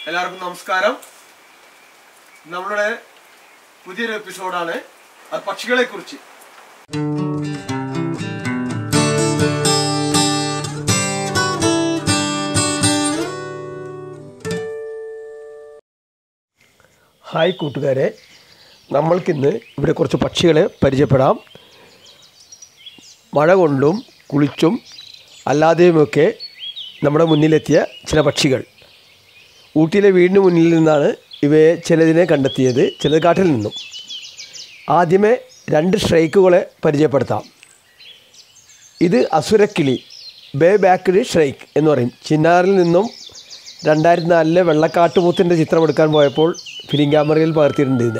എല്ലാവർക്കും നമസ്കാരം നമ്മളുടെ പുതിയൊരു എപ്പിസോഡാണ് അത് പക്ഷികളെ കുറിച്ച് ഹായ് കൂട്ടുകാരെ നമ്മൾക്കിന്ന് ഇവിടെ കുറച്ച് പക്ഷികളെ പരിചയപ്പെടാം മഴ കൊണ്ടും കുളിച്ചും അല്ലാതെയുമൊക്കെ നമ്മുടെ മുന്നിലെത്തിയ ചില പക്ഷികൾ ഊട്ടിയിലെ വീടിന് മുന്നിൽ നിന്നാണ് ഇവയെ ചിലതിനെ കണ്ടെത്തിയത് ചിലത് കാട്ടിൽ നിന്നും ആദ്യമേ രണ്ട് ഷ്രൈക്കുകളെ പരിചയപ്പെടുത്താം ഇത് അസുരക്കിളി ബേ ബാക്ക്ഡ് ഷ്രൈക്ക് എന്ന് പറയും ചിന്നാറിൽ നിന്നും രണ്ടായിരത്തി നാലിലെ വെള്ളക്കാട്ടുമുത്തിൻ്റെ ചിത്രം എടുക്കാൻ പോയപ്പോൾ ഫിലിം ക്യാമറയിൽ പകർത്തിയിട്ടുണ്ട് ഇതിനെ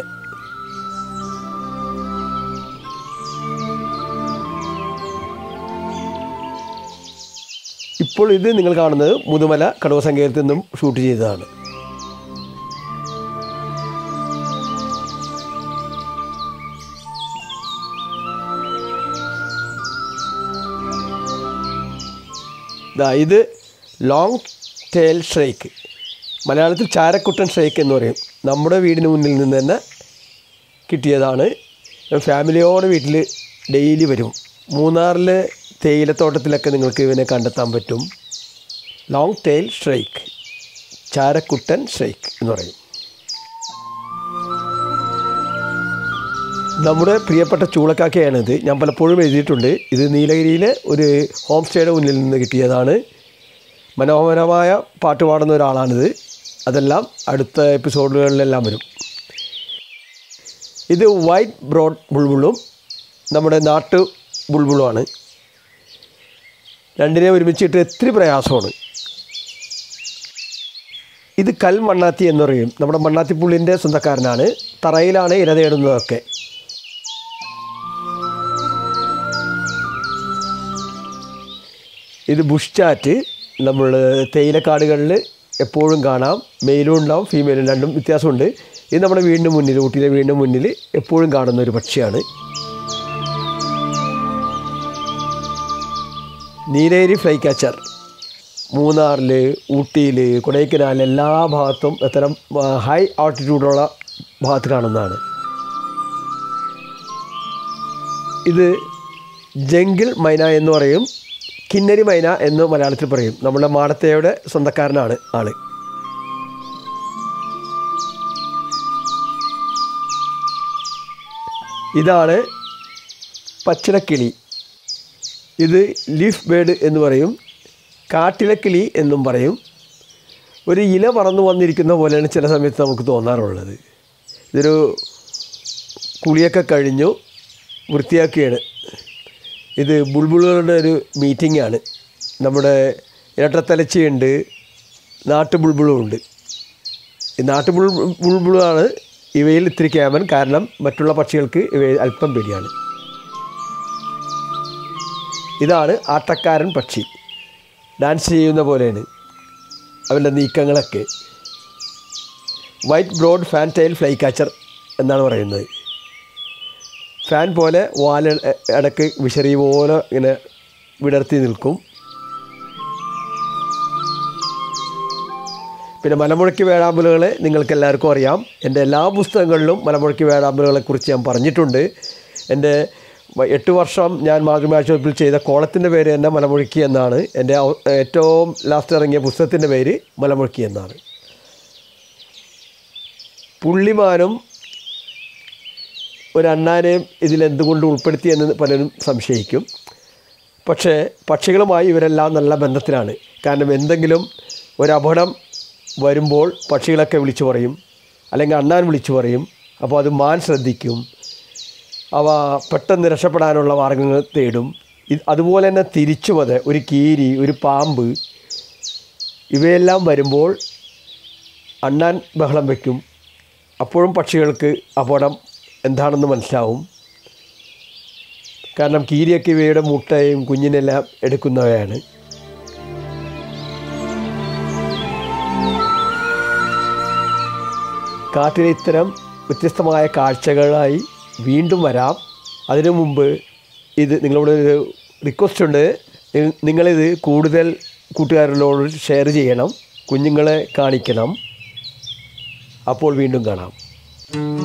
ഇപ്പോൾ ഇത് നിങ്ങൾ കാണുന്നത് മുതുമല കടുവ സങ്കേതത്തിൽ നിന്നും ഷൂട്ട് ചെയ്തതാണ് ദാ ഇത് ലോങ് ടേൽ ഷ്രൈക്ക് മലയാളത്തിൽ ചാരക്കുട്ടൻ ഷ്രൈക്ക് എന്ന് പറയും നമ്മുടെ വീടിന് മുന്നിൽ നിന്ന് തന്നെ കിട്ടിയതാണ് ഫാമിലിയോടെ വീട്ടിൽ ഡെയിലി വരും മൂന്നാറിലെ തേയിലത്തോട്ടത്തിലൊക്കെ നിങ്ങൾക്ക് ഇവനെ കണ്ടെത്താൻ പറ്റും ലോങ് ടെയിൽ ഷ്രൈക്ക് ചാരക്കുട്ടൻ ഷ്രൈക്ക് എന്ന് പറയും നമ്മുടെ പ്രിയപ്പെട്ട ചൂളക്കാക്കയാണിത് ഞാൻ പലപ്പോഴും എഴുതിയിട്ടുണ്ട് ഇത് നീലഗിരിയിലെ ഒരു ഹോം സ്റ്റേയുടെ മുന്നിൽ നിന്ന് കിട്ടിയതാണ് മനോഹരമായ പാട്ട് പാടുന്ന ഒരാളാണിത് അതെല്ലാം അടുത്ത എപ്പിസോഡുകളിലെല്ലാം വരും ഇത് വൈറ്റ് ബ്രോഡ് ബുൾബുളും നമ്മുടെ നാട്ടു ബുൾബുളുമാണ് രണ്ടിനെ ഒരുമിച്ചിട്ട് എത്ര പ്രയാസമാണ് ഇത് കൽ മണ്ണാത്തി എന്ന് പറയും നമ്മുടെ മണ്ണാത്തിപ്പുള്ളിൻ്റെ സ്വന്തക്കാരനാണ് തറയിലാണ് ഇര തേടുന്നതൊക്കെ ഇത് ബുഷ് ചാറ്റ് നമ്മൾ തേയിലക്കാടുകളിൽ എപ്പോഴും കാണാം മെയിലും ഉണ്ടാവും ഫീമെയിലും രണ്ടും വ്യത്യാസമുണ്ട് ഇത് നമ്മുടെ വീടിന് മുന്നിൽ ഊട്ടിയിലെ വീടിന് മുന്നിൽ എപ്പോഴും കാണുന്ന ഒരു പക്ഷിയാണ് നീലേരി ഫ്ലൈ കാച്ചർ മൂന്നാറിൽ ഊട്ടിയിൽ കൊടൈക്കനാൽ എല്ലാ ഭാഗത്തും അത്തരം ഹൈ ആൾട്ടിറ്റ്യൂഡുള്ള ഭാഗത്ത് കാണുന്നതാണ് ഇത് ജംഗിൾ മൈന എന്ന് പറയും കിന്നരി മൈന എന്ന് മലയാളത്തിൽ പറയും നമ്മുടെ മാടത്തയുടെ സ്വന്തക്കാരനാണ് ആള് ഇതാണ് പച്ചിലക്കിളി ഇത് ലീഫ് ബേഡ് എന്ന് പറയും കാട്ടിലെ കിളി എന്നും പറയും ഒരു ഇല പറന്നു വന്നിരിക്കുന്ന പോലെയാണ് ചില സമയത്ത് നമുക്ക് തോന്നാറുള്ളത് ഇതൊരു കുളിയൊക്കെ കഴിഞ്ഞു വൃത്തിയാക്കിയാണ് ഇത് ബുൾബുളുകളുടെ ഒരു മീറ്റിംഗ് ആണ് നമ്മുടെ ഇരട്ടത്തലച്ചിയുണ്ട് നാട്ടു ബുൾബുളും ഉണ്ട് ഈ നാട്ടു ബുൾ ബുൾബുളാണ് ഇവയിൽ ഇത്തിരി ക്യാമൻ കാരണം മറ്റുള്ള പക്ഷികൾക്ക് ഇവയിൽ അല്പം പേടിയാണ് ഇതാണ് ആട്ടക്കാരൻ പക്ഷി ഡാൻസ് ചെയ്യുന്ന പോലെയാണ് അവൻ്റെ നീക്കങ്ങളൊക്കെ white browed fantail flycatcher എന്നാണ് പറയുന്നത് ഫാൻ പോലെ വാല ഇടയ്ക്ക് വിശറി പോലെ ഇങ്ങനെ വിടർത്തി നിൽക്കും പിന്നെ മലമുഴക്കി വേഴാമ്പലുകളെ നിങ്ങൾക്ക് എല്ലാവർക്കും അറിയാം എൻ്റെ എല്ലാ പുസ്തകങ്ങളിലും മലമുഴക്കി വേഴാമ്പലുകളെക്കുറിച്ച് ഞാൻ പറഞ്ഞിട്ടുണ്ട് എൻ്റെ എട്ട് വർഷം ഞാൻ മാതൃഭാഷ വകുപ്പിൽ ചെയ്ത കോളത്തിൻ്റെ പേര് തന്നെ മലമുഴക്കി എന്നാണ് എൻ്റെ ഏറ്റവും ലാസ്റ്റ് ഇറങ്ങിയ പുസ്തകത്തിൻ്റെ പേര് മലമുഴക്കി എന്നാണ് പുള്ളിമാനും ഒരു അണ്ണാനെയും ഇതിലെന്തുകൊണ്ട് ഉൾപ്പെടുത്തി എന്ന് പലരും സംശയിക്കും പക്ഷേ പക്ഷികളുമായി ഇവരെല്ലാം നല്ല ബന്ധത്തിലാണ് കാരണം എന്തെങ്കിലും ഒരു അപകടം വരുമ്പോൾ പക്ഷികളൊക്കെ വിളിച്ചു പറയും അല്ലെങ്കിൽ അണ്ണാൻ വിളിച്ചു പറയും അപ്പോൾ അത് മാൻ ശ്രദ്ധിക്കും അവ പെട്ടെന്ന് രക്ഷപ്പെടാനുള്ള മാർഗങ്ങൾ തേടും ഇത് അതുപോലെ തന്നെ തിരിച്ചും അതെ ഒരു കീരി ഒരു പാമ്പ് ഇവയെല്ലാം വരുമ്പോൾ അണ്ണാൻ ബഹളം വയ്ക്കും അപ്പോഴും പക്ഷികൾക്ക് അപകടം എന്താണെന്ന് മനസ്സിലാവും കാരണം കീരിയൊക്കെ ഇവയുടെ മുട്ടയും കുഞ്ഞിനെല്ലാം എടുക്കുന്നവയാണ് കാട്ടിലെ ഇത്തരം വ്യത്യസ്തമായ കാഴ്ചകളായി വീണ്ടും വരാം അതിനു മുമ്പ് ഇത് നിങ്ങളോട് ഒരു റിക്വസ്റ്റ് ഉണ്ട് നി- നിങ്ങളിത് കൂടുതൽ കൂട്ടുകാരിലോട് ഷെയർ ചെയ്യണം കുഞ്ഞുങ്ങളെ കാണിക്കണം അപ്പോൾ വീണ്ടും കാണാം